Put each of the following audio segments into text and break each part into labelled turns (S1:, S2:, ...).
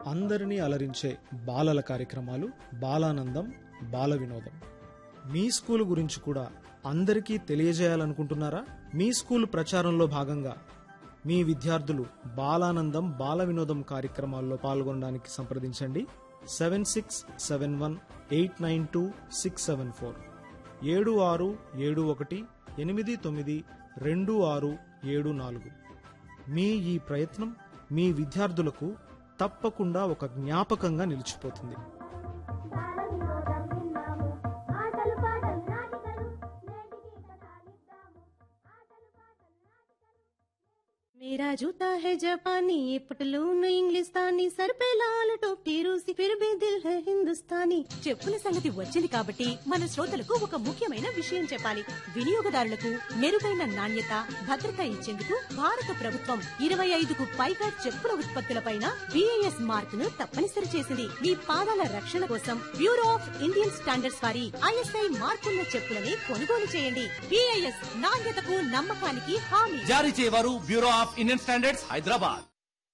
S1: అందరినీ అలరించే బాలల కార్యక్రమాలు బాలానందం బాల వినోదం మీ స్కూల్ గురించి కూడా అందరికీ తెలియజేయాలనుకుంటున్నారా మీ స్కూల్ ప్రచారంలో భాగంగా మీ విద్యార్థులు బాలానందం బాల వినోదం కార్యక్రమాల్లో పాల్గొనడానికి సంప్రదించండి seven six seven one eight nine two six seven four ఏడు ఆరు ఏడు ఒకటి ఎనిమిది తొమ్మిది రెండు ఆరు ఏడు నాలుగు మీ ఈ ప్రయత్నం మీ విద్యార్థులకు తప్పకుండా ఒక జ్ఞాపకంగా నిలిచిపోతుంది
S2: బాలవినోదం విన్నాము ఆటలు పాటలు నాటికలు నేటికి కథాలిద్దాము ఆటలు పాటలు నాటికలు
S3: मेरा जूता है जापानी ये पटलून इंग्लिस्तानी सर पे लाल टोपी रूसी फिर भी दिल है हिंदुस्तानी చెప్పుల సంగతి వచ్చింది కాబట్టి మన శ్రోతలకు ఒక ముఖ్యమైన విషయం చెప్పాలి వినియోగదారులకు మెరుగైన నాణ్యత భద్రత ఇచ్చేందుకు భారత ప్రభుత్వం ఇరవై ఐదుకు పైగా చెప్పుల ఉత్పత్తులపైన బిఐఎస్ మార్క్ ను తప్పనిసరి చేసింది మీ పాదాల రక్షణ కోసం బ్యూరో ఆఫ్ ఇండియన్ స్టాండర్డ్స్ వారి ఐఎస్ఐ మార్కున్న చెప్పులని కొనుగోలు చేయండి బిఐఎస్ నాణ్యతకు నమ్మకానికి హామీ
S4: జారీ చేయవారు bureau of Indian standards Hyderabad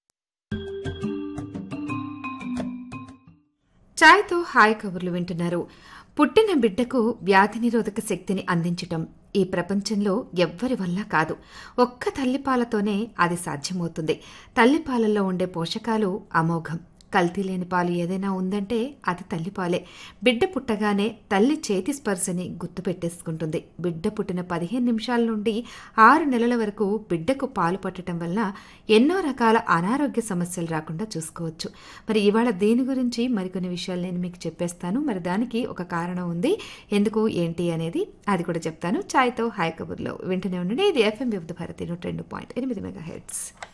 S5: ఛాయ్తో హాయ్ కబుర్లు వింటున్నారు పుట్టిన బిడ్డకు వ్యాధి నిరోధక శక్తిని అందించటం ఈ ప్రపంచంలో ఎవ్వరి వల్ల కాదు ఒక్క తల్లిపాలతోనే అది సాధ్యమవుతుంది తల్లిపాలల్లో ఉండే పోషకాలు అమోఘం కల్తీ లేని పాలు ఏదైనా ఉందంటే అది తల్లిపాలే బిడ్డ పుట్టగానే తల్లి చేతి స్పర్శని గుర్తుపెట్టేసుకుంటుంది బిడ్డ పుట్టిన పదిహేను నిమిషాల నుండి ఆరు నెలల వరకు బిడ్డకు పాలు పట్టడం వల్ల ఎన్నో రకాల అనారోగ్య సమస్యలు రాకుండా చూసుకోవచ్చు మరి ఇవాళ దీని గురించి మరికొన్ని విషయాలు నేను మీకు చెప్పేస్తాను మరి దానికి ఒక కారణం ఉంది ఎందుకు ఏంటి అనేది అది కూడా చెప్తాను ఛాయ్తో హాయ్ కబుర్లో వింటూనే ఉండండి ఇది ఎఫ్ఎం వివిధ భారతి నూట రెండు పాయింట్ ఎనిమిది మెగా హెడ్స్